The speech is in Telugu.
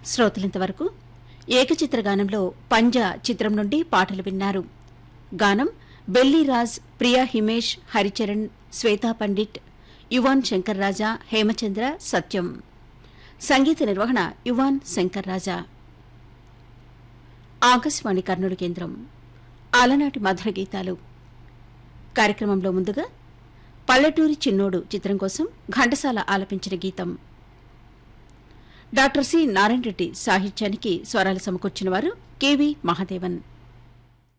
శ్రోతలింతవరకు ఏకచిత్ర గానంలో పంజా చిత్రం నుండి పాటలు విన్నారు గానం బెల్లీరాజ్ ప్రియా హిమేష్ హరిచరణ్ శ్వేతా పండిట్ యువాన్ శంకర్ రాజా హేమచంద్ర సత్యం సంగీత నిర్వహణ యువాన్ శంకర్ రాజా ఆకాశవాణి కర్నూలు కేంద్రం అలనాటి మధుర గీతాలు కార్యక్రమంలో ముందుగా పల్లెటూరి చిన్నోడు చిత్రం కోసం ఘంటసాల ఆలపించిన గీతం డాక్టర్ సి నారాయణ రెడ్డి సాహిత్యానికి స్వరాలు సమకూర్చిన వారు కెవి మహాదేవన్